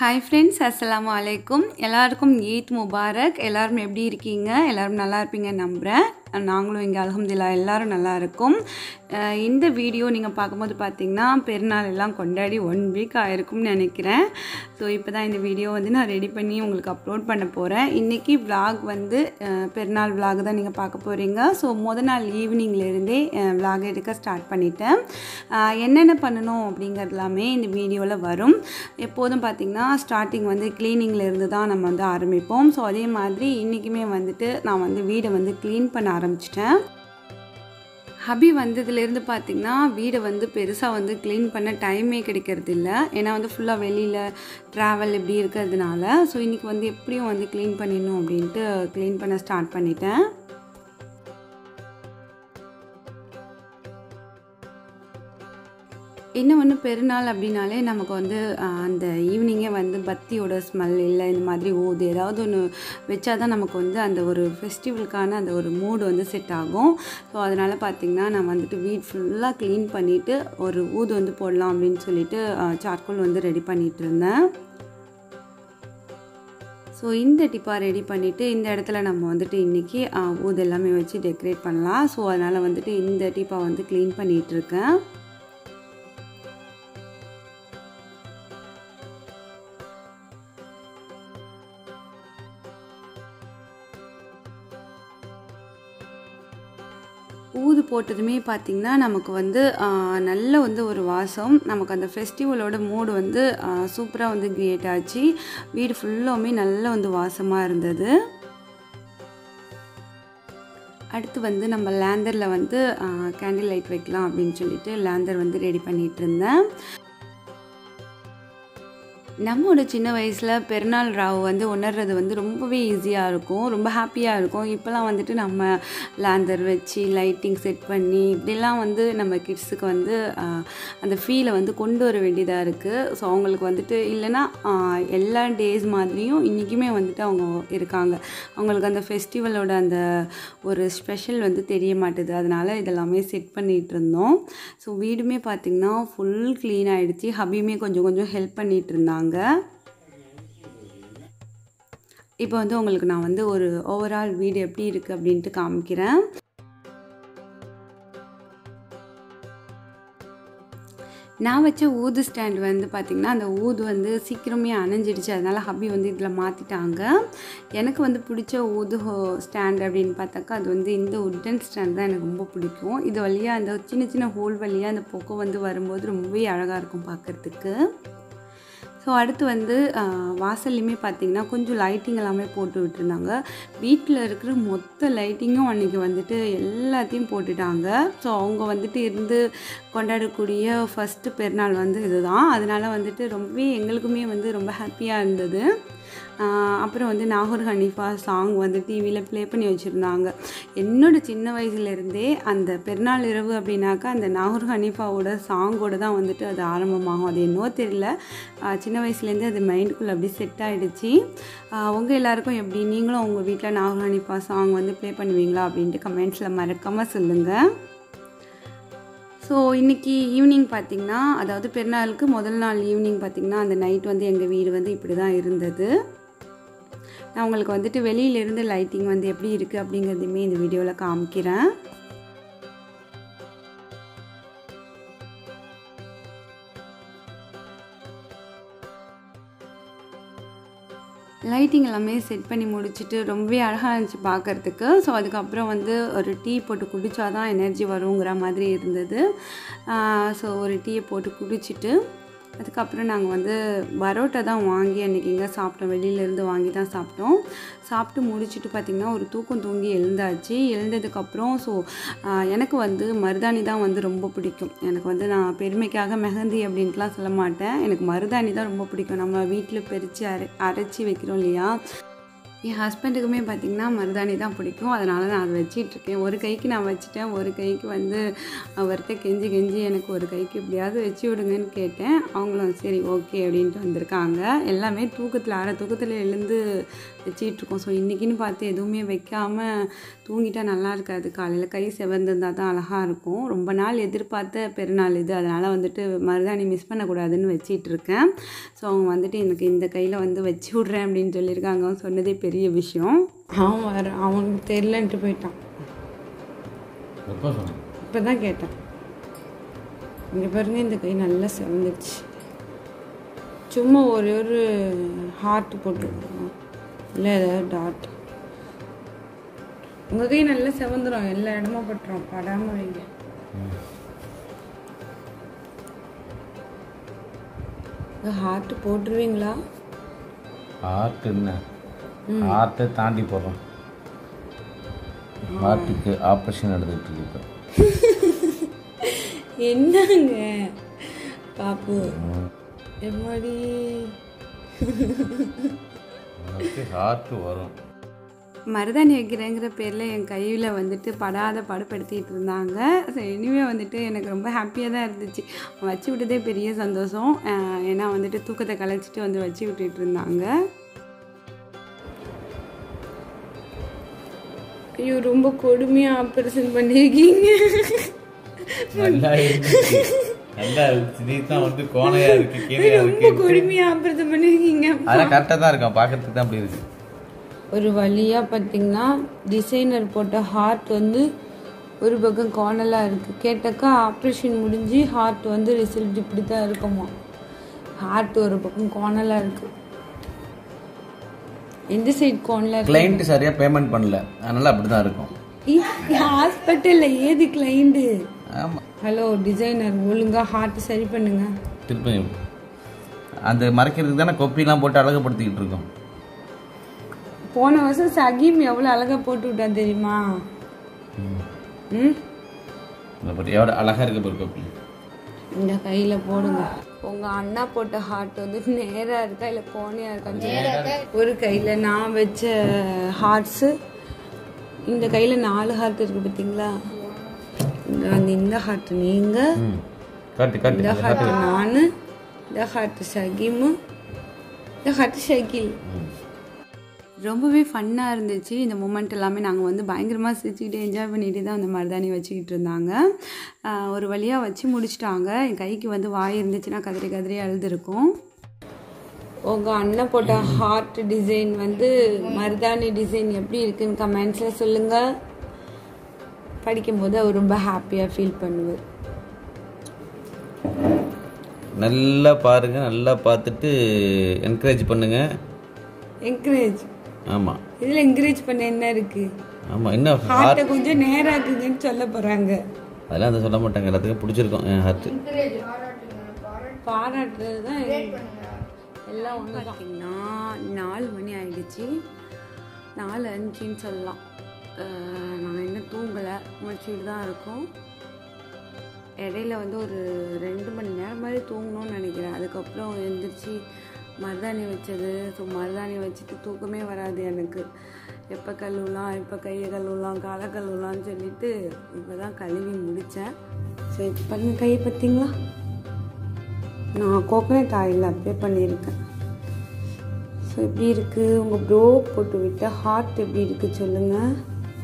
Hi friends அஸ்ஸலாமு அலைக்கும் எல்லாருக்கும் ஈத் முபாரக் எல்லாரும் எப்படி இருக்கீங்க எல்லாரும் நல்லா இருப்பீங்க நம்புகிறேன் நாங்களும் இங்கே அலமதுல்லா எல்லாரும் நல்லா இருக்கோம் அஹ் இந்த வீடியோ நீங்கள் பார்க்கும்போது பார்த்தீங்கன்னா பெருநாள் எல்லாம் கொண்டாடி ஒன் வீக் ஆயிருக்கும்னு நினைக்கிறேன் ஸோ இப்போ தான் இந்த வீடியோ வந்து நான் ரெடி பண்ணி உங்களுக்கு அப்லோட் பண்ண போகிறேன் இன்றைக்கி vlog வந்து அஹ், பெருநாள் vlog தான் நீங்கள் பார்க்க போகிறீங்க ஸோ முத நாள் ஈவினிங்லேருந்தே vlog எடுக்க ஸ்டார்ட் பண்ணிட்டேன் அஹ், என்னென்ன பண்ணணும் அப்படிங்கிறது எல்லாமே இந்த வீடியோவில் வரும் எப்போதும் பார்த்திங்கன்னா ஸ்டார்டிங் வந்து க்ளீனிங்கில் இருந்து தான் நம்ம வந்து ஆரம்பிப்போம் ஸோ அதே மாதிரி இன்றைக்குமே வந்துட்டு நான் வந்து வீடை வந்து க்ளீன் பண்ண ஆரம்பிச்சிட்டேன் ஹபி வந்ததுலேருந்து பார்த்திங்கன்னா வீடை வந்து பெருசாக வந்து க்ளீன் பண்ண டைமே கிடைக்கிறது இல்லை ஏன்னா வந்து ஃபுல்லாக வெளியில் ட்ராவல் இப்படி இருக்கிறதுனால ஸோ இன்றைக்கி வந்து எப்படியும் வந்து க்ளீன் பண்ணிடணும் அப்படின்ட்டு க்ளீன் பண்ண ஸ்டார்ட் பண்ணிட்டேன் இன்னும் ஒன்று பெருநாள் அப்படின்னாலே நமக்கு வந்து ஆஹ், அந்த ஈவினிங்கே வந்து பத்தியோட ஸ்மெல் இல்லை இந்த மாதிரி ஊது ஏதாவது ஒன்று வச்சா தான் நமக்கு வந்து அந்த ஒரு ஃபெஸ்டிவலுக்கான அந்த ஒரு மூடு வந்து செட் ஆகும் ஸோ அதனால் பார்த்திங்கன்னா நான் வந்துட்டு வீட் ஃபுல்லாக க்ளீன் பண்ணிவிட்டு ஒரு ஊது வந்து போடலாம் அப்படின்னு சொல்லிட்டு சார்கோல் வந்து ரெடி பண்ணிகிட்டு இருந்தேன் ஸோ இந்த டிப்பா ரெடி பண்ணிவிட்டு இந்த இடத்துல நம்ம வந்துட்டு இன்றைக்கி ஊது எல்லாமே வச்சு டெக்கரேட் பண்ணலாம் ஸோ அதனால் வந்துட்டு இந்த டிப்பா வந்து க்ளீன் பண்ணிகிட்டு இருக்கேன் ஊது போட்டதுமே பார்த்திங்கன்னா நமக்கு வந்து ஆ, நல்ல வந்து ஒரு வாசம் நமக்கு அந்த ஃபெஸ்டிவலோட மூடு வந்து சூப்பராக வந்து கிரியேட் ஆச்சு வீடு ஃபுல்லாமே நல்ல வந்து வாசமாக இருந்தது அடுத்து வந்து நம்ம லேந்தரில் வந்து கேண்டில் லைட் வைக்கலாம் அப்படின்னு சொல்லிட்டு லேந்தர் வந்து ரெடி பண்ணிகிட்டு இருந்தேன் நம்மளோட சின்ன வயசில் பெருநாள் ராவு வந்து உணர்றது வந்து ரொம்பவே ஈஸியாக இருக்கும் ரொம்ப ஹாப்பியாக இருக்கும் இப்போலாம் வந்துட்டு நம்ம லேந்தர் வச்சு லைட்டிங் செட் பண்ணி இப்படிலாம் வந்து நம்ம கிட்ஸுக்கு வந்து ஆஹ், அந்த ஃபீலை வந்து கொண்டு வர வேண்டியதாக இருக்குது ஸோ அவங்களுக்கு வந்துட்டு இல்லைன்னா ஆஹ், எல்லா டேஸ் மாதிரியும் இன்றைக்குமே வந்துட்டு அவங்க இருக்காங்க அவங்களுக்கு அந்த ஃபெஸ்டிவலோட அந்த ஒரு ஸ்பெஷல் வந்து தெரிய மாட்டுது அதனால் இதெல்லாமே செட் பண்ணிகிட்டு இருந்தோம் ஸோ வீடுமே பார்த்திங்கன்னா ஃபுல் க்ளீன் ஆகிடுச்சு ஹபியுமே கொஞ்சம் கொஞ்சம் ஹெல்ப் பண்ணிகிட்டு இருந்தாங்க இப்போ வந்து உங்களுக்கு நான் வந்து ஒரு ஓவரால் வீடு எப்படி இருக்குது அப்படின்ட்டு காமிக்கிறேன் நான் வச்ச ஊது ஸ்டாண்ட் வந்து பார்த்திங்கன்னா அந்த ஊது வந்து சீக்கிரமே அணைஞ்சிடுச்சு அதனால் ஹப்பி வந்து இதில் மாற்றிட்டாங்க எனக்கு வந்து பிடிச்ச ஊது ஸ்டாண்ட் அப்படின்னு பார்த்தாக்கா அது வந்து இந்த உட்டன் ஸ்டாண்ட் தான் எனக்கு ரொம்ப பிடிக்கும் இது வழியாக அந்த சின்ன சின்ன ஹோல் வழியாக அந்த பொக்கை வந்து வரும்போது ரொம்பவே அழகாக இருக்கும் பார்க்குறதுக்கு ஸோ அடுத்து வந்து ஆஹ், வாசல்லையுமே பார்த்தீங்கன்னா கொஞ்சம் லைட்டிங் எல்லாமே போட்டு விட்டுருந்தாங்க வீட்டில் இருக்கிற மொத்த லைட்டிங்கும் அன்றைக்கி வந்துட்டு எல்லாத்தையும் போட்டுட்டாங்க ஸோ அவங்க வந்துட்டு இருந்து கொண்டாடக்கூடிய ஃபஸ்ட்டு பெருநாள் வந்து இதுதான் அதனால் வந்துட்டு ரொம்பவே எங்களுக்குமே வந்து ரொம்ப ஹாப்பியாக இருந்தது ஆஹ், அப்புறம் வந்து நாகூர் ஹனீஃபா சாங் வந்து டிவியில் ப்ளே பண்ணி வச்சுருந்தாங்க என்னோட சின்ன வயசுலேருந்தே அந்த பெருநாள் இரவு அப்படின்னாக்கா அந்த நாகூர் ஹனீஃபாவோட சாங்கோட தான் வந்துட்டு அது ஆரம்பமாகும் அது என்னவோ தெரியல ஆஹ் சின்ன வயசுலேருந்தே அது மைண்டுக்குள்ளே அப்படியே செட் ஆகிடுச்சு உங்கள் எல்லாருக்கும் எப்படி நீங்களும் உங்கள் வீட்டில் நாகூர் ஹனீஃபா சாங் வந்து ப்ளே பண்ணுவீங்களா அப்படின்ட்டு கமெண்ட்ஸில் மறக்காமல் சொல்லுங்கள் ஸோ இன்றைக்கி ஈவினிங் பார்த்திங்கன்னா அதாவது பெருநாளுக்கு முதல் நாள் ஈவினிங் பார்த்திங்கன்னா அந்த நைட் வந்து எங்கள் வீடு வந்து இப்படி தான் இருந்தது நான் உங்களுக்கு வந்துட்டு வெளியிலேருந்து லைட்டிங் வந்து எப்படி இருக்குது அப்படிங்கிறதையுமே இந்த வீடியோவில் காமிக்கிறேன் லைட்டிங் எல்லாமே செட் பண்ணி முடிச்சுட்டு ரொம்பவே அழகாக இருந்துச்சு பார்க்குறதுக்கு ஸோ அதுக்கப்புறம் வந்து ஒரு டீ போட்டு குடித்தா தான் எனர்ஜி வருங்கிற மாதிரி இருந்தது ஸோ ஒரு டீயை போட்டு குடிச்சிட்டு அதுக்கப்புறம் நாங்கள் வந்து பரோட்டா தான் வாங்கி அன்றைக்கி இங்கே சாப்பிட்டோம் வெளியிலேருந்து வாங்கி தான் சாப்பிட்டோம் சாப்பிட்டு முடிச்சுட்டு பார்த்திங்கன்னா ஒரு தூக்கம் தூங்கி எழுந்தாச்சு எழுந்ததுக்கப்புறம் ஸோ எனக்கு வந்து மருதாணி தான் வந்து ரொம்ப பிடிக்கும் எனக்கு வந்து நான் பெருமைக்காக மெஹந்தி அப்படின்ட்டுலாம் சொல்ல மாட்டேன் எனக்கு மருதாணி தான் ரொம்ப பிடிக்கும் நம்ம வீட்டில் பறித்து அரை அரைச்சி வைக்கிறோம் இல்லையா என் ஹஸ்பண்டுக்குமே பார்த்திங்கன்னா மருதாணி தான் பிடிக்கும் அதனால நான் அதை வச்சிட்ருக்கேன் ஒரு கைக்கு நான் வச்சுட்டேன் ஒரு கைக்கு வந்து அவர்கிட்ட கெஞ்சி கெஞ்சி எனக்கு ஒரு கைக்கு எப்படியாவது வச்சு விடுங்கன்னு கேட்டேன் அவங்களும் சரி ஓகே அப்படின்ட்டு வந்திருக்காங்க எல்லாமே தூக்கத்தில் அரை தூக்கத்தில் எழுந்து வச்சிட்ருக்கோம் ஸோ இன்றைக்கின்னு பார்த்து எதுவுமே வைக்காமல் தூங்கிட்டா நல்லா இருக்காது காலையில் கை செவந்திருந்தால் தான் அழகாக இருக்கும் ரொம்ப நாள் எதிர்பார்த்த பெருநாள் இது அதனால் வந்துட்டு மருதாணி மிஸ் பண்ணக்கூடாதுன்னு வச்சிட்டு இருக்கேன் ஸோ அவங்க வந்துட்டு எனக்கு இந்த கையில் வந்து வச்சு விட்றேன் அப்படின்னு சொல்லியிருக்காங்க சொன்னதே பெரிய விஷயம் அவன் வர அவனுக்கு தெரிலன்ட்டு போயிட்டான் எப்போ சொன்னேன் இப்போ தான் கேட்டேன் இங்கே பாருங்க இந்த கை நல்லா செவந்துடுச்சு சும்மா ஒரே ஒரு ஹார்ட் போட்டுருக்கோம் இல்லை ஏதாவது டாட் உங்கள் கை நல்லா செவந்துடும் எல்லா இடமும் பட்டுரும் படாமல் வைங்க ஹார்ட் போட்டுருவீங்களா ஹார்ட் என்ன ஹார்ட்டை தாண்டி போடுறோம் ஹார்ட்டுக்கு ஆப்ரேஷன் நடந்துகிட்டு இருக்கு இப்போ என்னங்க பாப்பு எம்மாடி உனக்கு ஹார்ட் வரும் மருதாணி வைக்கிறேங்கிற பேரில் என் கையில் வந்துட்டு படாத படுப்படுத்திட்டு இருந்தாங்க ஸோ இனிமே வந்துட்டு எனக்கு ரொம்ப ஹாப்பியாக தான் இருந்துச்சு வச்சு விட்டதே பெரிய சந்தோஷம் அஹ் ஏன்னா வந்துட்டு தூக்கத்தை கலைச்சிட்டு வந்து வச்சு விட்டுட்டு இருந்தாங்க ஐயோ ரொம்ப கொடுமையாக ஆப்ரேஷன் பண்ணியிருக்கீங்க நல்லா இருந்துச்சு நல்லா இருந்துச்சு நீ தான் வந்து கோணையா இருக்கு கீரையா ரொம்ப இருக்கு கொடுமையாக ஆப்ரேஷன் பண்ணியிருக்கீங்க அதெல்லாம் கரெக்டாக தான் இருக்கான் பார்க்கறதுக்கு தான் அப்படி இருக்கு ஒரு வழியாக பார்த்தீங்கன்னா டிசைனர் போட்ட ஹார்ட் வந்து ஒரு பக்கம் கார்னலாக இருக்குது கேட்டாக்கா ஆப்ரேஷன் முடிஞ்சு ஹார்ட் வந்து ரிசல்ட் இப்படி தான் இருக்குமா ஹார்ட் ஒரு பக்கம் கார்னலாக இருக்குது எந்த சைடு கார்னலாக கிளைண்ட் சரியா பேமெண்ட் பண்ணல அதனால அப்படிதான் இருக்கும் இருக்கு ஹாஸ்பிட்டலில் ஏது கிளைண்டு ஆமா ஹலோ டிசைனர் ஒழுங்காக ஹார்ட் சரி பண்ணுங்க திருப்பி அந்த மறைக்கிறதுக்கு தானே கொப்பிலாம் போட்டு அழகுபடுத்திக்கிட்டு இருக்கோம் போன வருஷம் சகீம் எவ்வளோ அழகாக போட்டு விட்டான் தெரியுமா ம் இந்த பாரு, எவ்வளோ அழகா இருக்கு பாரு கொப்பி இந்த கையில போடுங்க உங்க அண்ணா போட்ட ஹார்ட் வந்து நேரா இருக்கா இல்ல கோணையா இருக்கான்னு சொல்லுங்க. ஒரு கையில நான் வச்ச ஹார்ட்ஸ் இந்த கையில நாலு ஹார்ட் இருக்கு பாத்தீங்களா இந்த வந்து இந்த ஹார்ட் நீங்க ம் காட்டு காட்டு இந்த ஹார்ட் நானு இந்த ஹார்ட் சகிமு இந்த ஹார்ட் ஷகில் ரொம்பவே ஃபன்னாக இருந்துச்சு இந்த மூமெண்ட் எல்லாமே நாங்கள் வந்து பயங்கரமாக சிரிச்சுக்கிட்டு என்ஜாய் பண்ணிட்டு தான் அந்த மருதாணி வச்சுக்கிட்டு இருந்தாங்க ஆஹ் ஒரு வழியாக வச்சு முடிச்சிட்டாங்க என் கைக்கு வந்து வாய் இருந்துச்சுன்னா கதறி கதறி அழுதுருக்கும் உங்கள் அண்ணன் போட்ட ஹார்ட் டிசைன் வந்து மருதாணி டிசைன் எப்படி இருக்குன்னு கமெண்ட்ஸில் சொல்லுங்கள் படிக்கும்போது அவர் ரொம்ப ஹாப்பியாக ஃபீல் பண்ணுவார் நல்லா பாருங்க நல்லா பார்த்துட்டு என்கரேஜ் பண்ணுங்க என்கரேஜ் ஆமா இதில் என்கரேஜ் பண்ண என்ன இருக்குது ஆமா இன்னும் ஹார்ட்டை கொஞ்சம் நேராக்குங்கன்னு சொல்ல போகிறாங்க அதெல்லாம் அதை சொல்ல மாட்டாங்க எல்லாத்துக்கும் பிடிச்சிருக்கும் என் ஹார்ட் பாராட்டுறது தான் எல்லாம் ஒன்று பார்த்தீங்கன்னா நாலு மணி ஆயிடுச்சு நாலு அஞ்சுன்னு சொல்லலாம் அஹ் நாங்கள் இன்னும் தூங்கலை முடிச்சுட்டு தான் இருக்கோம் இடையில வந்து ஒரு ரெண்டு மணி நேரம் மாதிரி தூங்கணும்னு நினைக்கிறேன் அதுக்கப்புறம் எழுந்திரிச்சு மருதாணி வச்சது ஸோ மருதாணி வச்சுட்டு தூக்கமே வராது எனக்கு எப்போ கழுவலாம் எப்போ கையை கழுவலாம் காலை கழுவலாம்னு சொல்லிட்டு இப்போ தான் கழுவி முடித்தேன் ஸோ இப்போ பாருங்க கையை பார்த்தீங்களா நான் கோகனட் ஆயில் அப்ளை பண்ணியிருக்கேன் ஸோ எப்படி இருக்குது உங்கள் ப்ரோ போட்டு விட்ட ஹார்ட் எப்படி இருக்குது சொல்லுங்கள்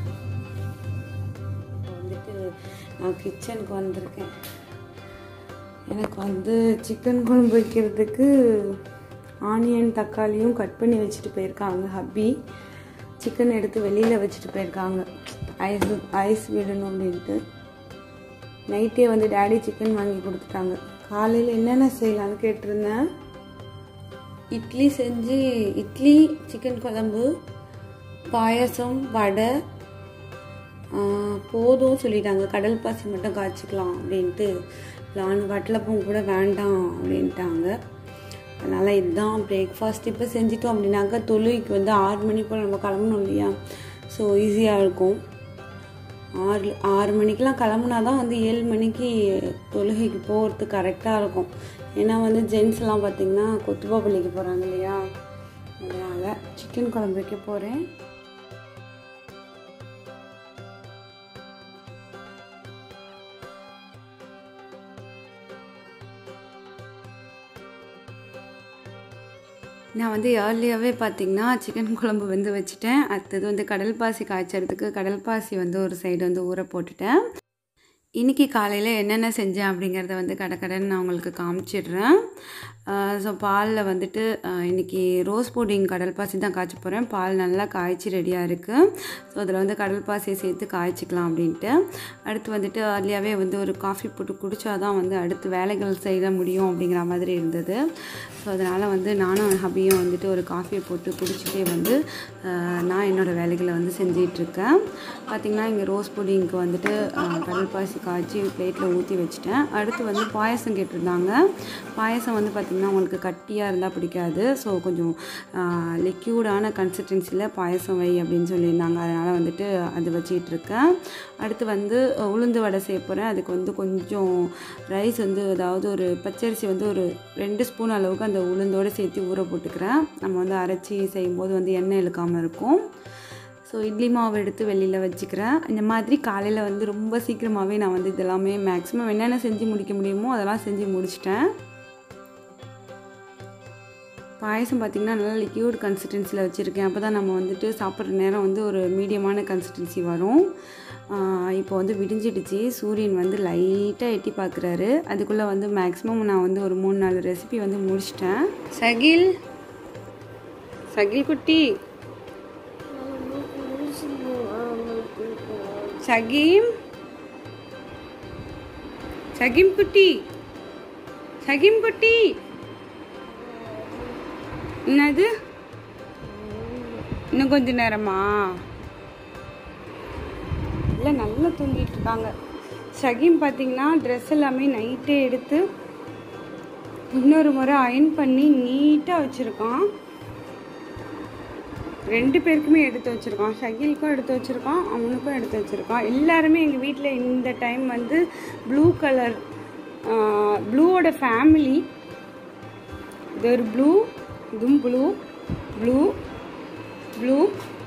வந்துட்டு நான் கிச்சனுக்கு வந்திருக்கேன் எனக்கு வந்து சிக்கன் குழம்பு வைக்கிறதுக்கு ஆனியன் தக்காளியும் கட் பண்ணி வச்சுட்டு போயிருக்காங்க ஹப்பி சிக்கன் எடுத்து வெளியில் வச்சுட்டு போயிருக்காங்க ஐஸ் ஐஸ் விடணும் அப்படின்ட்டு நைட்டே வந்து டேடி சிக்கன் வாங்கி கொடுத்துட்டாங்க காலையில் என்னென்ன செய்யலாம்னு கேட்டிருந்தேன் இட்லி செஞ்சு இட்லி சிக்கன் குழம்பு பாயாசம் வடை ஆஹ், போதும் சொல்லிட்டாங்க கடல் பாசி மட்டும் காய்ச்சிக்கலாம் அப்படின்ட்டு பிளான் வட்டலப்பம் கூட வேண்டாம் அப்படின்ட்டாங்க அதனால் இதுதான் பிரேக்ஃபாஸ்ட் இப்போ செஞ்சிட்டோம் அப்படின்னாக்கா தொழுகைக்கு வந்து ஆறு மணி போல் நம்ம கிளம்பணும் இல்லையா ஸோ ஈஸியாக இருக்கும் ஆறு ஆறு மணிக்கெலாம் கிளம்புனா தான் வந்து ஏழு மணிக்கு தொழுகைக்கு போகிறதுக்கு கரெக்டாக இருக்கும் ஏன்னா வந்து ஜென்ஸ்லாம் பார்த்திங்கன்னா கொத்துப்பா பள்ளிக்கு போகிறாங்க இல்லையா அதனால் சிக்கன் குழம்பு வைக்க போகிறேன் நான் வந்து ஏர்லியாகவே பார்த்தீங்கன்னா சிக்கன் குழம்பு வந்து வச்சுட்டேன் அடுத்தது வந்து கடல் பாசி காய்ச்சறதுக்கு கடல் பாசி வந்து ஒரு சைடு வந்து ஊற போட்டுட்டேன் இன்றைக்கி காலையில் என்னென்ன செஞ்சேன் அப்படிங்கிறத வந்து கடக்கடன்னு நான் உங்களுக்கு காமிச்சிடுறேன் ஸோ பாலில் வந்துட்டு இன்றைக்கி ரோஸ் புடிங் கடல் பாசி தான் காய்ச்ச போகிறேன் பால் நல்லா காய்ச்சி ரெடியாக இருக்குது ஸோ அதில் வந்து கடல் பாசியை சேர்த்து காய்ச்சிக்கலாம் அப்படின்ட்டு அடுத்து வந்துட்டு ஏர்லியாகவே வந்து ஒரு காஃபி போட்டு குடித்தா தான் வந்து அடுத்து வேலைகள் செய்ய முடியும் அப்படிங்கிற மாதிரி இருந்தது ஸோ அதனால் வந்து நானும் ஹபியும் வந்துட்டு ஒரு காஃபியை போட்டு குடிச்சிட்டே வந்து நான் என்னோடய வேலைகளை வந்து செஞ்சிகிட்ருக்கேன் பார்த்திங்கன்னா இங்கே ரோஸ் புடிங்க்கு வந்துட்டு கடல் பாசி காய்ச்சி பிளேட்டில் ஊற்றி வச்சுட்டேன் அடுத்து வந்து பாயசம் கேட்டிருந்தாங்க பாயசம் வந்து பார்த்திங்கன்னா உங்களுக்கு கட்டியாக இருந்தால் பிடிக்காது ஸோ கொஞ்சம் லிக்யூடான கன்சிஸ்டன்சியில் பாயசம் வை அப்படின்னு சொல்லியிருந்தாங்க அதனால் வந்துட்டு அது வச்சிகிட்டு இருக்கேன் அடுத்து வந்து உளுந்து வடை செய்ய போகிறேன் அதுக்கு வந்து கொஞ்சம் ரைஸ் வந்து அதாவது ஒரு பச்சரிசி வந்து ஒரு ரெண்டு ஸ்பூன் அளவுக்கு அந்த உளுந்தோடு சேர்த்து ஊற போட்டுக்கிறேன் நம்ம வந்து அரைச்சி செய்யும்போது வந்து எண்ணெய் இழுக்காமல் இருக்கும் ஸோ இட்லி மாவு எடுத்து வெளியில் வச்சுக்கிறேன் இந்த மாதிரி காலையில் வந்து ரொம்ப சீக்கிரமாகவே நான் வந்து இதெல்லாமே மேக்ஸிமம் என்னென்ன செஞ்சு முடிக்க முடியுமோ அதெல்லாம் செஞ்சு முடிச்சிட்டேன் பாயசம் பார்த்திங்கன்னா நல்லா லிக்யூட் கன்சிஸ்டன்சியில் வச்சுருக்கேன் அப்போ தான் நம்ம வந்துட்டு சாப்பிட்ற நேரம் வந்து ஒரு மீடியமான கன்சிஸ்டன்சி வரும் இப்போ வந்து விடிஞ்சிடுச்சு சூரியன் வந்து லைட்டாக எட்டி பார்க்குறாரு அதுக்குள்ளே வந்து மேக்ஸிமம் நான் வந்து ஒரு மூணு நாலு ரெசிபி வந்து முடிச்சிட்டேன் சகில் சகில் குட்டி சகீம் சகீம் குட்டி சகீம் குட்டி என்னது இன்னும் கொஞ்ச நேரமா இல்லை நல்லா தூங்கிட்டு இருக்காங்க சகீம் பார்த்தீங்கன்னா ட்ரெஸ் எல்லாமே நைட்டே எடுத்து இன்னொரு முறை அயன் பண்ணி நீட்டாக வச்சுருக்கான் ரெண்டு பேருக்குமே எடுத்து வச்சுருக்கான் ஷகிலுக்கும் எடுத்து வச்சுருக்கான் அவனுக்கும் எடுத்து வச்சுருக்கான் எல்லாருமே எங்கள் வீட்டில் இந்த டைம் வந்து ப்ளூ கலர் ப்ளூவோட ஃபேமிலி இது ஒரு ப்ளூ இதுவும் ப்ளூ ப்ளூ ப்ளூ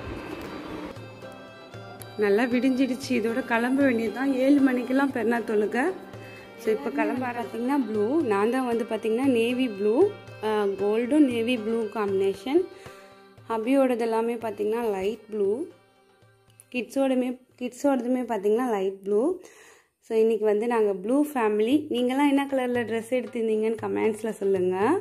நல்லா விடிஞ்சிடுச்சு இதோட கிளம்ப வேண்டியது தான் ஏழு மணிக்கெல்லாம் பெருநா தொழுக ஸோ இப்போ கிளம்ப பார்த்தீங்கன்னா ப்ளூ நான் தான் வந்து பார்த்திங்கன்னா நேவி ப்ளூ கோல்டும் நேவி ப்ளூ காம்பினேஷன் ஹபியோடது எல்லாமே பார்த்திங்கன்னா லைட் ப்ளூ கிட்ஸோடமே கிட்ஸோடதுமே பார்த்திங்கன்னா லைட் ப்ளூ ஸோ இன்றைக்கி வந்து நாங்கள் ப்ளூ ஃபேமிலி நீங்களாம் என்ன கலரில் ட்ரெஸ் எடுத்திருந்தீங்கன்னு கமெண்ட்ஸில் சொல்லுங்கள்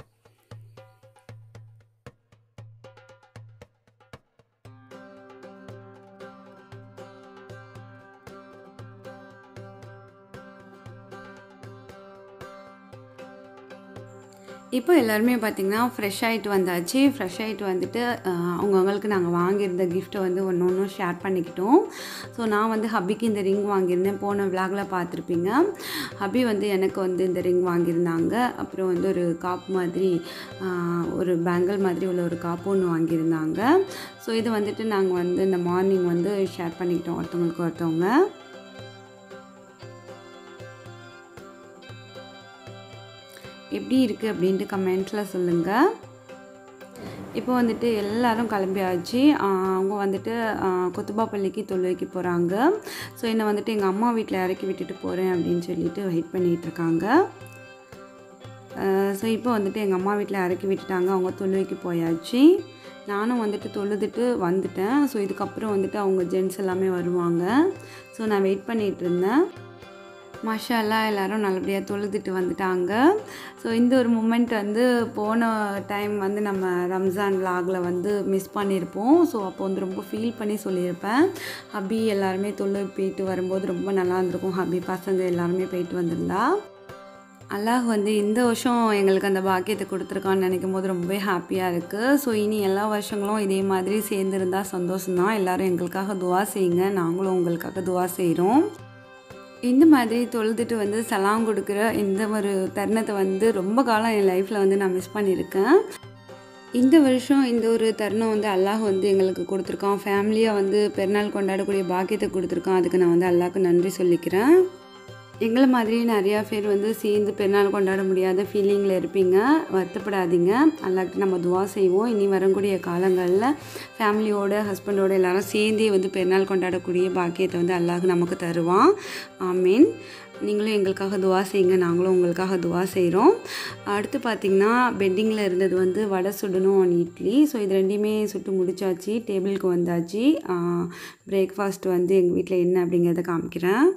இப்போ எல்லாருமே பார்த்திங்கன்னா ஃப்ரெஷ் ஆகிட்டு வந்தாச்சு ஃப்ரெஷ் ஆகிட்டு வந்துட்டு அவங்கவுங்களுக்கு நாங்கள் வாங்கியிருந்த கிஃப்ட்டை வந்து ஒன்று ஒன்றும் ஷேர் பண்ணிக்கிட்டோம் ஸோ நான் வந்து ஹபிக்கு இந்த ரிங் வாங்கியிருந்தேன் போன விளாகில் பார்த்துருப்பீங்க ஹபி வந்து எனக்கு வந்து இந்த ரிங் வாங்கியிருந்தாங்க அப்புறம் வந்து ஒரு காப் மாதிரி ஒரு பேங்கிள் மாதிரி உள்ள ஒரு காப்பு ஒன்று வாங்கியிருந்தாங்க ஸோ இது வந்துட்டு நாங்கள் வந்து இந்த மார்னிங் வந்து ஷேர் பண்ணிக்கிட்டோம் ஒருத்தவங்களுக்கு ஒருத்தவங்க எப்படி இருக்குது அப்படின்ட்டு கமெண்ட்ஸில் சொல்லுங்கள் இப்போ வந்துட்டு எல்லாரும் கிளம்பியாச்சு அவங்க வந்துட்டு கொத்துபாப்பள்ளிக்கு தொழுவைக்கு போகிறாங்க ஸோ என்னை வந்துட்டு எங்கள் அம்மா வீட்டில் இறக்கி விட்டுட்டு போகிறேன் அப்படின்னு சொல்லிட்டு வெயிட் பண்ணிகிட்டு இருக்காங்க ஸோ இப்போ வந்துட்டு எங்கள் அம்மா வீட்டில் இறக்கி விட்டுட்டாங்க அவங்க தொழுவைக்கு போயாச்சு நானும் வந்துட்டு தொழுதுட்டு வந்துட்டேன் ஸோ இதுக்கப்புறம் வந்துட்டு அவங்க ஜென்ஸ் எல்லாமே வருவாங்க ஸோ நான் வெயிட் பண்ணிகிட்டு இருந்தேன் மாஷால்லா எல்லோரும் நல்லபடியாக தொழுதுட்டு வந்துட்டாங்க ஸோ இந்த ஒரு மூமெண்ட் வந்து போன டைம் வந்து நம்ம ரம்ஜான் விலாகில் வந்து மிஸ் பண்ணியிருப்போம் ஸோ அப்போ வந்து ரொம்ப ஃபீல் பண்ணி சொல்லியிருப்பேன் ஹபி எல்லாருமே தொழு போயிட்டு வரும்போது ரொம்ப நல்லா இருந்திருக்கும் ஹபி பசங்க எல்லாருமே போயிட்டு வந்திருந்தா அல்லாஹ் வந்து இந்த வருஷம் எங்களுக்கு அந்த பாக்கியத்தை கொடுத்துருக்கான்னு நினைக்கும் போது ரொம்பவே ஹாப்பியாக இருக்குது ஸோ இனி எல்லா வருஷங்களும் இதே மாதிரி சேர்ந்துருந்தா சந்தோஷம்தான் எல்லோரும் எங்களுக்காக துவா செய்யுங்க நாங்களும் உங்களுக்காக துவா செய்கிறோம் இந்த மாதிரி தொழுதுட்டு வந்து சலாம் கொடுக்குற இந்த ஒரு தருணத்தை வந்து ரொம்ப காலம் என் லைஃப்பில் வந்து நான் மிஸ் பண்ணியிருக்கேன் இந்த வருஷம் இந்த ஒரு தருணம் வந்து அல்லாஹ் வந்து எங்களுக்கு கொடுத்துருக்கான் ஃபேமிலியாக வந்து பெருநாள் கொண்டாடக்கூடிய பாக்கியத்தை கொடுத்துருக்கான் அதுக்கு நான் வந்து அல்லாஹ்க்கு நன்றி சொல்லிக்கிறேன் எங்களை மாதிரி நிறையா பேர் வந்து சேர்ந்து பெருநாள் கொண்டாட முடியாத ஃபீலிங்கில் இருப்பீங்க வருத்தப்படாதீங்க அல்லாட்டு நம்ம துவா செய்வோம் இனி வரக்கூடிய காலங்களில் ஃபேமிலியோட ஹஸ்பண்டோட எல்லாரும் சேர்ந்தே வந்து பெருநாள் கொண்டாடக்கூடிய பாக்கியத்தை வந்து அல்லாஹ் நமக்கு தருவான் ஆமீன் நீங்களும் எங்களுக்காக துவா செய்யுங்க நாங்களும் உங்களுக்காக துவா செய்கிறோம் அடுத்து பார்த்திங்கன்னா பெட்டிங்கில் இருந்தது வந்து வடை சுடணும் on இட்லி ஸோ இது ரெண்டையுமே சுட்டு முடிச்சாச்சு டேபிளுக்கு வந்தாச்சு பிரேக்ஃபாஸ்ட் வந்து எங்கள் வீட்டில் என்ன அப்படிங்கிறத காமிக்கிறேன்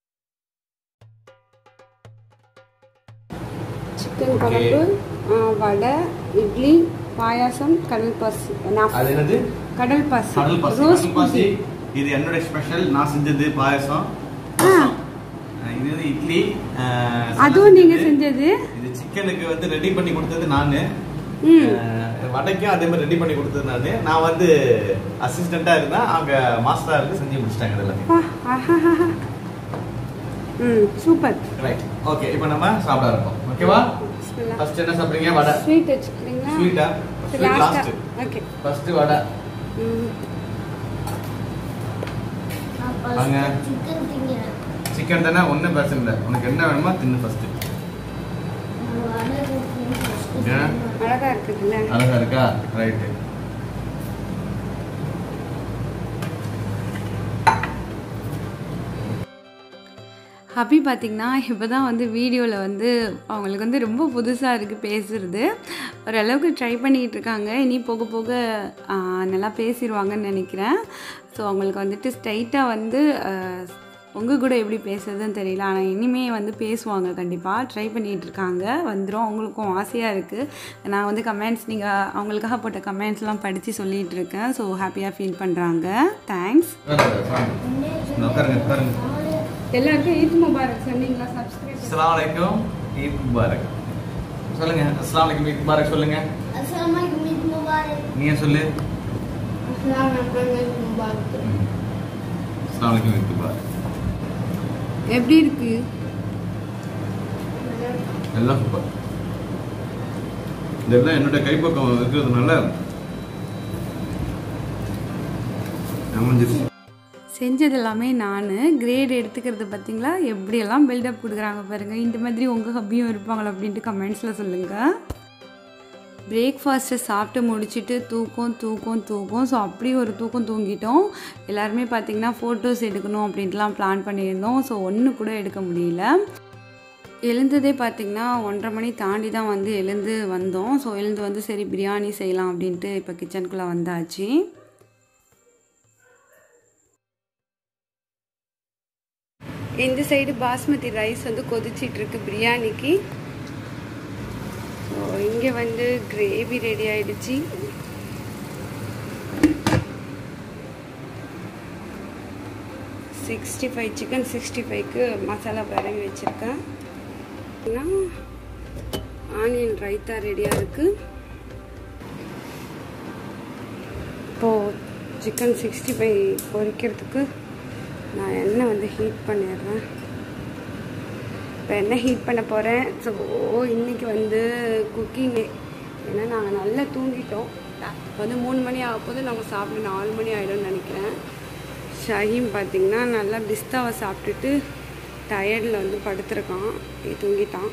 சிக்கன் குழம்பு வடை இட்லி பாயாசம் கடல் பாசி அது என்னது கடல் பாசி கடல் பாசி ரோஸ் கடல் பாசி இது என்னோட ஸ்பெஷல் நான் செஞ்சது பாயசம் அஹ் இது வந்து இட்லி அஹ், அதுவும் நீங்கள் செஞ்சது. செஞ்சது இது சிக்கனுக்கு வந்து ரெடி பண்ணி கொடுத்தது நானு ம் அஹ், வடைக்கும் அதே மாதிரி ரெடி பண்ணி கொடுத்தது நானு நான் வந்து அசிஸ்டண்டா இருந்தேன் அவங்க மாஸ்டரா இருந்து செஞ்சு முடிச்சிட்டாங்க இதெல்லாம் ஆ, ஆஹாஹாஹா. ம் சூப்பர் ரைட் ஓகே இப்போ நம்ம சாப்பிட இருக்கோம் ஓகேவா ஃபர்ஸ்ட் என்ன சாப்பிடுறீங்க வடை ஸ்வீட் வச்சுக்கிறீங்களா ஸ்வீட்டா ஸ்வீட் லாஸ்டா லாஸ்ட் ஓகே ஃபர்ஸ்ட் வடை ம் வாங்க. சிக்கன் திங்கிறேன் சிக்கன் தானே ஒன்றும் பிரச்சனை இல்லை உனக்கு என்ன வேணுமோ தின்னு ஃபர்ஸ்ட் ஏன்? அழகா இருக்குதுல்ல அழகா இருக்கா ரைட்டு ஹபி பார்த்திங்கன்னா இப்போ தான் வந்து வீடியோவில் வந்து அவங்களுக்கு வந்து ரொம்ப புதுசாக இருக்குது பேசுகிறது ஓரளவுக்கு ட்ரை பண்ணிக்கிட்டு இருக்காங்க இனி போக போக ஆ, நல்லா பேசிடுவாங்கன்னு நினைக்கிறேன் ஸோ அவங்களுக்கு வந்துட்டு ஸ்ட்ரைட்டாக வந்து உங்கள் கூட எப்படி பேசுறதுன்னு தெரியல ஆனால் இனிமே வந்து பேசுவாங்க கண்டிப்பாக ட்ரை பண்ணிகிட்டு இருக்காங்க வந்துடும் அவங்களுக்கும் ஆசையாக இருக்குது நான் வந்து கமெண்ட்ஸ் நீங்கள் அவங்களுக்காக போட்ட கமெண்ட்ஸ்லாம் படித்து சொல்லிகிட்டு இருக்கேன் ஸோ ஹாப்பியாக ஃபீல் பண்ணுறாங்க தேங்க்ஸ் உட்காருங்க உட்காருங்க எல்லாருக்கும் ஈத் முபாரக் சொன்னீங்களா சப்ஸ்கிரைப் அஸ்ஸலாமு அலைக்கும் ஈத் முபாரக் சொல்லுங்க அஸ்ஸலாமு அலைக்கும் ஈத் முபாரக் சொல்லுங்க அஸ்ஸலாமு அலைக்கும் ஈத் முபாரக் நீங்க சொல்லு அஸ்ஸலாமு அலைக்கும் ஈத் முபாரக் அஸ்ஸலாமு அலைக்கும் ஈத் முபாரக் எப்படி இருக்கு எல்லாம் சூப்பர் இதெல்லாம் என்னோட கைப்பக்கம் இருக்கிறதுனால அமைஞ்சிருச்சு செஞ்சது எல்லாமே நான் கிரேட் எடுத்துக்கிறது பார்த்தீங்களா எப்படியெல்லாம் பில்டப் கொடுக்குறாங்க பாருங்கள் இந்த மாதிரி உங்கள் ஹப்பியும் இருப்பாங்களா அப்படின்ட்டு கமெண்ட்ஸில் சொல்லுங்கள் பிரேக்ஃபாஸ்ட்டை சாப்பிட்டு முடிச்சுட்டு தூக்கம் தூக்கம் தூக்கம் ஸோ அப்படியே ஒரு தூக்கம் தூங்கிட்டோம் எல்லாருமே பார்த்திங்கன்னா ஃபோட்டோஸ் எடுக்கணும் அப்படின்ட்டுலாம் பிளான் பண்ணியிருந்தோம் ஸோ ஒன்று கூட எடுக்க முடியல எழுந்ததே பார்த்திங்கன்னா ஒன்றரை மணி தாண்டி தான் வந்து எழுந்து வந்தோம் ஸோ எழுந்து வந்து சரி பிரியாணி செய்யலாம் அப்படின்ட்டு இப்போ கிச்சனுக்குள்ளே வந்தாச்சு இந்த சைடு பாஸ்மதி ரைஸ் வந்து கொதிச்சிட்டு இருக்கு பிரியாணிக்கு ஸோ இங்கே வந்து கிரேவி ரெடி ஆயிடுச்சு சிக்ஸ்டி ஃபைவ் சிக்கன் சிக்ஸ்டி ஃபைவ்க்கு மசாலா பரவி வச்சுருக்கேன் ஆனியன் ரைத்தா ரெடியாக இருக்குது இப்போது சிக்கன் சிக்ஸ்டி ஃபைவ் பொரிக்கிறதுக்கு நான் எண்ணெய் வந்து ஹீட் பண்ணிடுறேன் இப்போ எண்ணெய் ஹீட் பண்ண போகிறேன் ஸோ இன்றைக்கி வந்து குக்கிங்கு ஏன்னா நாங்கள் நல்லா தூங்கிட்டோம் இப்போ வந்து மூணு மணி ஆக போது நாங்கள் சாப்பிட நாலு மணி ஆகிடும்னு நினைக்கிறேன் ஷஹீம் பார்த்திங்கன்னா நல்லா பிஸ்தாவை சாப்பிட்டுட்டு டயர்டில் வந்து படுத்துருக்கான் போய் தூங்கிட்டான்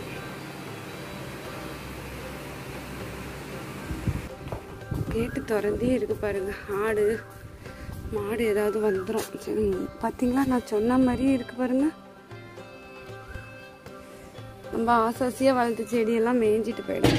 கேட்டு திறந்தே இருக்கு பாருங்க ஆடு மாடு ஏதாவது வந்துடும் சரி பார்த்தீங்களா நான் சொன்ன மாதிரியே இருக்கு பாருங்க ரொம்ப ஆசாசியாக வளர்த்த செடியெல்லாம் மேய்ஞ்சிட்டு போயிடும்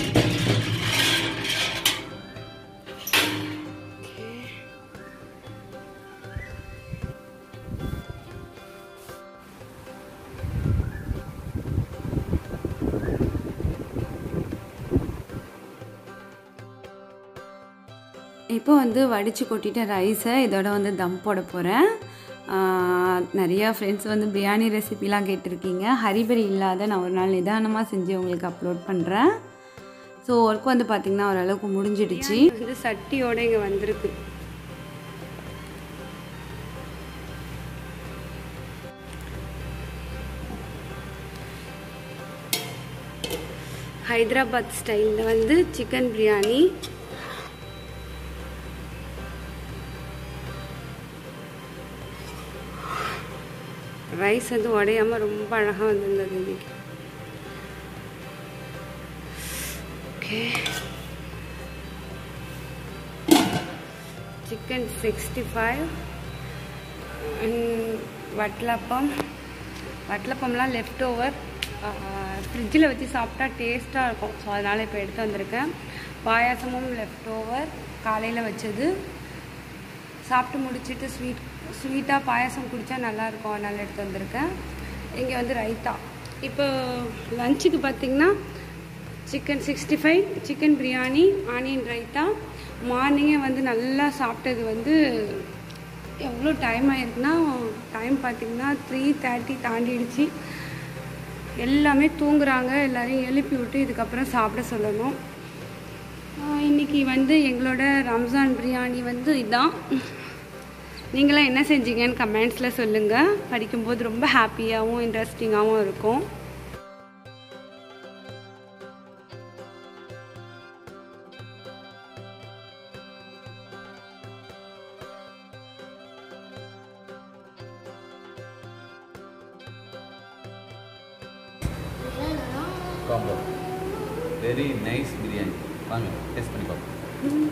இப்போ வந்து வடித்து கொட்டிட்ட ரைஸை இதோட வந்து தம் போட போகிறேன் நிறையா ஃப்ரெண்ட்ஸ் வந்து பிரியாணி ரெசிபிலாம் கேட்டிருக்கீங்க ஹரிபரி இல்லாத நான் ஒரு நாள் நிதானமாக செஞ்சு உங்களுக்கு அப்லோட் பண்ணுறேன் ஸோ ஒர்க் வந்து பார்த்திங்கன்னா ஓரளவுக்கு முடிஞ்சிடுச்சு வந்து சட்டியோட இங்கே வந்திருக்கு ஹைதராபாத் ஸ்டைலில் வந்து சிக்கன் பிரியாணி ரைஸ் வந்து உடையாமல் ரொம்ப அழகாக வந்திருந்தது இன்னைக்கு okay chicken sixty five vattalappam வட்டலப்பம்லாம் லெஃப்ட் ஓவர் ஃப்ரிட்ஜில் வச்சு சாப்பிட்டா டேஸ்ட்டாக இருக்கும் ஸோ அதனால் இப்போ எடுத்து வந்திருக்கேன் பாயாசமும் லெஃப்ட் ஓவர் காலையில் வச்சது சாப்பிட்டு முடிச்சிட்டு ஸ்வீட் ஸ்வீட்டாக பாயாசம் குடித்தா நல்லாயிருக்கும் அதனால் எடுத்து வந்திருக்கேன் இங்கே வந்து ரைத்தா இப்போ லஞ்சுக்கு பார்த்தீங்கன்னா chicken sixty five chicken biryani onion raita மார்னிங்கே வந்து நல்லா சாப்பிட்டது வந்து எவ்வளோ டைம் ஆயிருக்குன்னா டைம் பார்த்தீங்கன்னா த்ரீ தேர்ட்டி தாண்டிடுச்சு எல்லாமே தூங்குறாங்க எல்லாரையும் எழுப்பி விட்டு இதுக்கப்புறம் சாப்பிட சொல்லணும் ஆஹ் இன்னைக்கு வந்து எங்களோட ரம்ஜான் பிரியாணி வந்து இதான் நீங்களாம் என்ன செஞ்சீங்கன்னு கமெண்ட்ஸில் சொல்லுங்கள் படிக்கும்போது ரொம்ப ஹாப்பியாகவும் இன்ட்ரெஸ்டிங்காகவும் இருக்கும் காம்போ வெரி நைஸ் பிரியாணி வாங்க டேஸ்ட் பண்ணி பார்ப்போம்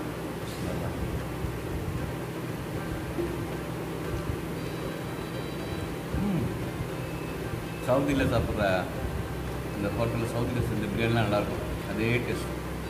ம். சவுதியில் சாப்பிட்ற இந்த ஹோட்டலில் சவுதியில் செஞ்ச பிரியாணிலாம் நல்லாயிருக்கும் அதே டேஸ்ட்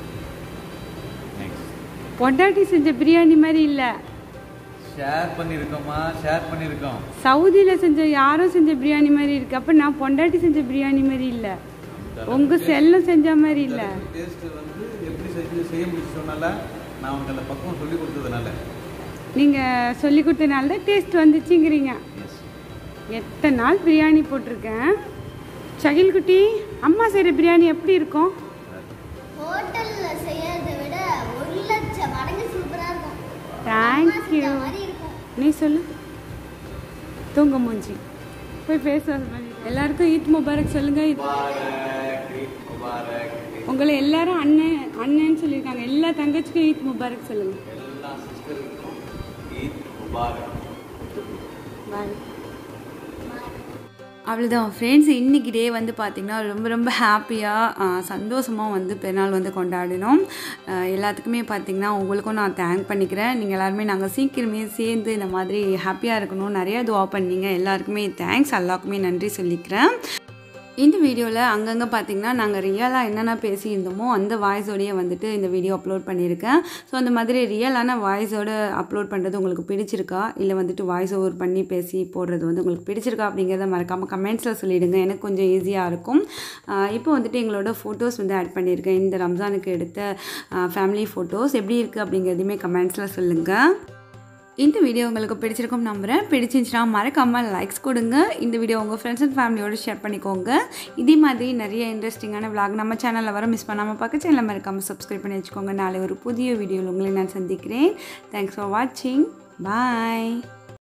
நைஸ் பொண்டாட்டி செஞ்ச பிரியாணி மாதிரி இல்லை ஷேர் பண்ணியிருக்கோமா ஷேர் பண்ணியிருக்கோம் சவுதியில் செஞ்ச யாரும் செஞ்ச பிரியாணி மாதிரி இருக்கு அப்போ நான் பொண்டாட்டி செஞ்ச பிரியாணி மாதிரி இல்லை உங்கள் செல்லம் செஞ்ச மாதிரி இல்லை டேஸ்ட் வந்து எப்படி செஞ்சு செய்ய முடிச்சு சொன்னால நான் உங்களுக்கு அந்த பக்கம் சொல்லி கொடுத்ததுனால நீங்கள் சொல்லி கொடுத்தனால தான் டேஸ்ட் வந்துச்சுங்கிறீங்க எஸ் எத்தனை நாள் பிரியாணி போட்டிருக்கேன் ஷகில் குட்டி அம்மா செய்கிற பிரியாணி எப்படி இருக்கும் ஹோட்டல்ல செய்யறதை விட ஒரு லட்சம் மடங்கு சூப்பரா இருக்கும் Thank அம்மா செஞ்ச you. மாதிரி இருக்கும் நீ சொல்லு தூங்க மூஞ்சி போய் பேச எல்லாருக்கும் ஈத் முபாரக் சொல்லுங்க முபாரக் ஈத் முபாரக் உங்களை எல்லாரும் அண்ணன் அண்ணன்னு சொல்லியிருக்காங்க எல்லா தங்கச்சிக்கும் ஈத் முபாரக் சொல்லுங்க எல்லா சிஸ்டருக்கும் ஈத் முபாரக் பாய் அவ்வளோதான் ஃப்ரெண்ட்ஸ் இன்றைக்கி டே வந்து பார்த்திங்கன்னா ரொம்ப ரொம்ப ஹாப்பியாக சந்தோஷமாக வந்து பெருநாள் வந்து கொண்டாடினோம் ஆஹ் எல்லாத்துக்குமே பார்த்திங்கன்னா உங்களுக்கும் நான் தேங்க் பண்ணிக்கிறேன் நீங்கள் எல்லாருமே நாங்கள் சீக்கிரமே சேர்ந்து இந்த மாதிரி ஹாப்பியாக இருக்கணும் நிறையா துவா பண்ணீங்க எல்லாருக்குமே தேங்க்ஸ் எல்லாருக்குமே நன்றி சொல்லிக்கிறேன் இந்த வீடியோவில் அங்கங்கே பார்த்தீங்கன்னா நாங்கள் ரியலாக என்னென்ன பேசியிருந்தோமோ அந்த வாய்ஸோடையே வந்துட்டு இந்த வீடியோ அப்லோட் பண்ணியிருக்கேன் ஸோ அந்த மாதிரி ரியலான வாய்ஸோடு அப்லோட் பண்ணுறது உங்களுக்கு பிடிச்சிருக்கா இல்லை வந்துட்டு வாய்ஸ் ஓவர் பண்ணி பேசி போடுறது வந்து உங்களுக்கு பிடிச்சிருக்கா அப்படிங்கிறத மறக்காமல் கமெண்ட்ஸில் சொல்லிவிடுங்க எனக்கு கொஞ்சம் ஈஸியாக இருக்கும் ஆஹ் இப்போ வந்துட்டு எங்களோட ஃபோட்டோஸ் வந்து ஆட் பண்ணியிருக்கேன் இந்த ரம்ஜானுக்கு எடுத்த ஃபேமிலி ஃபோட்டோஸ் எப்படி இருக்குது அப்படிங்கிறதையுமே கமெண்ட்ஸில் சொல்லுங்கள் இந்த வீடியோ உங்களுக்கு பிடிச்சிருக்கும் நம்புகிறேன் பிடிச்சிருந்துச்சுன்னா மறக்காமல் லைக்ஸ் கொடுங்க இந்த வீடியோ உங்கள் ஃப்ரெண்ட்ஸ் அண்ட் ஃபேமிலியோடு ஷேர் பண்ணிக்கோங்க இதே மாதிரி நிறைய இன்ட்ரெஸ்டிங்கான vlog நம்ம சேனலில் வர மிஸ் பண்ணாமல் பார்க்க சேனலை மறக்காமல் சப்ஸ்கிரைப் பண்ணி வச்சுக்கோங்க நாளை ஒரு புதிய வீடியோவில் உங்களை நான் சந்திக்கிறேன் தேங்க்ஸ் ஃபார் வாட்சிங் பாய்